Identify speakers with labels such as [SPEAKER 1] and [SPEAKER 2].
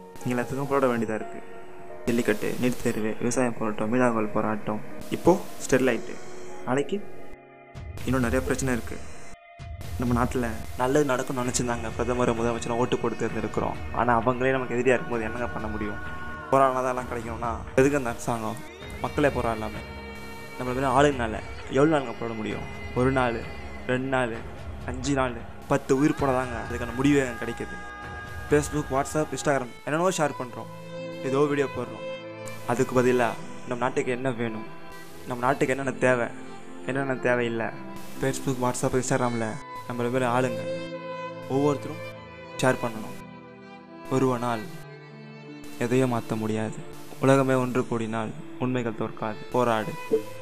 [SPEAKER 1] எல்லாத்துக்கும் போராட வேண்டியதாக இருக்குது ஜல்லிக்கட்டு நீட் தேர்வு விவசாயம் போராட்டம் மீனவர்கள் போராட்டம் இப்போது ஸ்டெர்லைட்டு நாளைக்கு இன்னும் நிறைய பிரச்சனை இருக்குது நம்ம நாட்டில் நல்லது நடக்கும்னு நினச்சிருந்தாங்க பிரதமர் முதலமைச்சரும் ஓட்டு போட்டு தேர்ந்தெடுக்கிறோம் ஆனால் அவங்களே நமக்கு எதிரியாக இருக்கும்போது என்னங்க பண்ண முடியும் போராடினா தான் எல்லாம் கிடைக்கும்னா எதுக்கு அந்த அரசாங்கம் மக்களே போராடலாமே நம்மள மாதிரி ஆளுங்கனால எவ்வளோ நாளுங்க போட முடியும் ஒரு நாள் ரெண்டு நாள் அஞ்சு நாள் பத்து உயிர் போனதாங்க அதுக்கான முடிவே எனக்கு கிடைக்குது ஃபேஸ்புக் வாட்ஸ்அப் இன்ஸ்டாகிராம் என்னென்னவோ ஷேர் பண்ணுறோம் ஏதோ வீடியோ போடுறோம் அதுக்கு பதிலாக நம்ம நாட்டுக்கு என்ன வேணும் நம்ம நாட்டுக்கு என்னென்ன தேவை என்னென்ன தேவையில்லை ஃபேஸ்புக் வாட்ஸ்அப் இன்ஸ்டாகிராமில் நம்மள மாதிரி ஆளுங்க ஒவ்வொருத்தரும் ஷேர் பண்ணணும் ஒருவனால் எதையும் மாற்ற முடியாது உலகமே ஒன்று கூடினால் உண்மைகள் தோற்காது போராடு